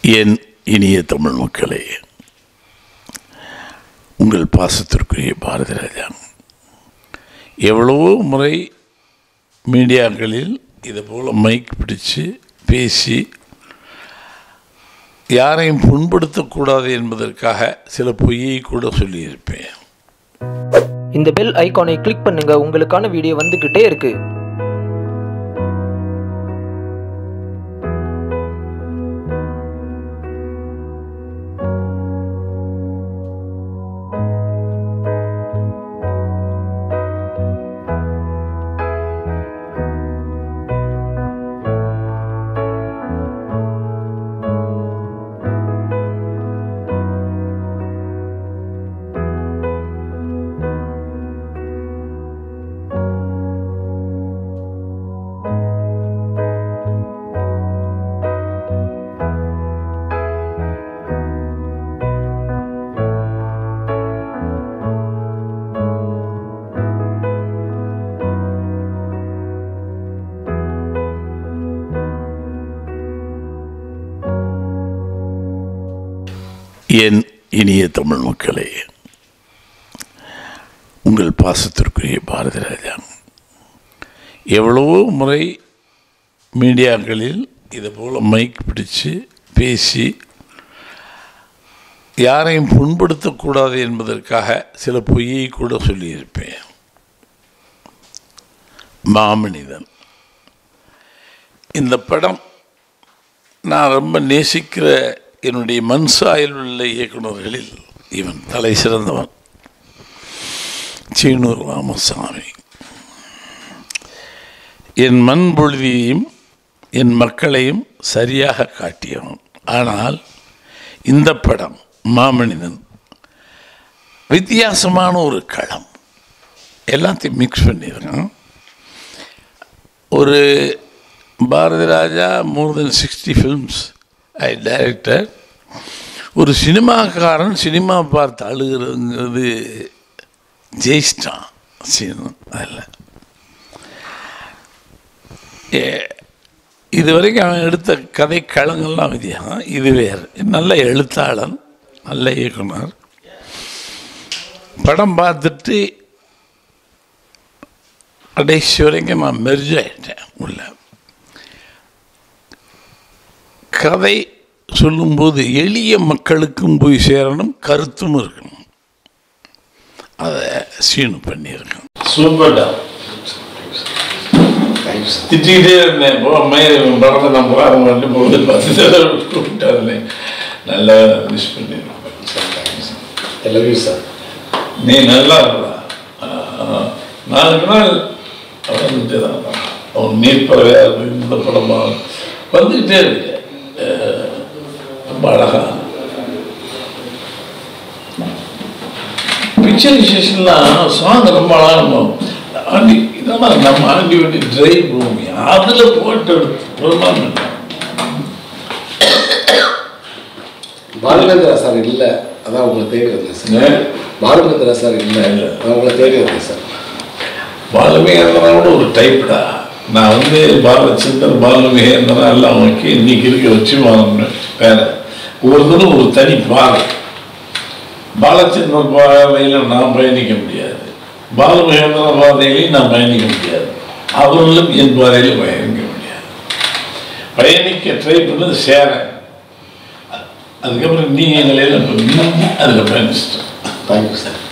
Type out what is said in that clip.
என் இனிய தமிழ் மக்களே உங்கள் பாசத்திற்குரிய பாரதி ராஜா எவ்வளவோ முறை மீடியாக்களில் இதுபோல் மைக் பிடிச்சு பேசி யாரையும் புண்படுத்தக்கூடாது என்பதற்காக சில பொய்யை கூட சொல்லியிருப்பேன் இந்த பெல் ஐகானை கிளிக் பண்ணுங்க உங்களுக்கான வீடியோ வந்துகிட்டே இருக்கு என் இனிய தமிழ் மக்களே உங்கள் பாசத்திற்குரிய பாரதி ராஜா எவ்வளவோ முறை மீடியாக்களில் இதுபோல் மைக் பிடிச்சு பேசி யாரையும் புண்படுத்தக்கூடாது என்பதற்காக சில பொய்யை கூட சொல்லியிருப்பேன் மாமனிதன் இந்த படம் நான் ரொம்ப நேசிக்கிற என்னுடைய மண் சாயல் உள்ள இயக்குநர்களில் இவன் தலை சிறந்தவன் சீனூர் ராமசாமி என் மண் பொழுதியையும் என் மக்களையும் சரியாக காட்டியவன் ஆனால் இந்த படம் மாமனிதன் வித்தியாசமான ஒரு களம் எல்லாத்தையும் மிக்ஸ் பண்ணியிருக்கான் ஒரு Bharathi Raja more than sixty films I director ஒரு சினிமாக்காரன் சினிமா பார்த்து அழுகிறதுங்கிறது ஜெயிச்சிட்டான் சீனு அதில் இது வரைக்கும் அவன் எடுத்த கதை களங்கள்லாம் வித்தியாசம் இது வேறு நல்ல எழுத்தாளன் நல்ல இயக்குனர் படம் பார்த்துட்டு கடைசி வரைக்கும் நான் மெர்ஜ் ஆயிட்டேன் உள்ள கதை சொல்லும்போது எளிய மக்களுக்கும் போய் சேரணும் கருத்தும் இருக்கணும் அதை சீனு பண்ணியிருக்கேன் சூப்பர்டா திட்டிகிட்டே இருந்தேன் போ மயிர் படத்தை நான் போகாத மட்டும் போகுது பார்த்து கூப்பிட்டாருன்னு நல்லா மிஸ் பண்ணியிருக்கேன் love you, sir. நீ நல்லா இருக்கா நாளுக்கு நாள் வந்துட்டு தான் அவன் நீர்ப்பறவை இந்த படமா வந்துக்கிட்டே இருக்கு அஹ், ரொம்ப அழகா பிக்சரைசேஷன்லாம் சாங் ரொம்ப அழகா நம்ம ஆண்டி இதெல்லாம் நம்ம ஆண்டி வேண்டி டிரைவ் பூமி அதில் போட்டு எடுத்து பிரமாணம் பாலுமேந்திரா சார் இல்லை அதான் உங்களை தேடி வந்தேன் சார் பாலுமேந்திரா சார் இல்லை இல்ல. நான் உங்களை தேடி வந்தேன் சார் பாலமேந்திரனோட ஒரு டைப்டா நான் வந்து பாலச்சந்தர் பாலமேந்திரன் எல்லாம் ஓகே இன்னைக்கு இருக்க வச்சு வாங்கணும் வேற ஒவ்வொருத்தரும் ஒரு தனி பாதை பாலச்சந்திரன் பாதையில் நான் பயணிக்க முடியாது பாலமகேந்திர பாதையிலையும் நான் பயணிக்க முடியாது அவர்களும் என் பாதையில் பயணிக்க முடியாது பயணிக்க ட்ரை பண்ணது சேரன் அதுக்கப்புறம் நீ எங்களை எல்லாம் அதுக்கு பயணிச்சிட்டேன் தேங்க்யூ சார்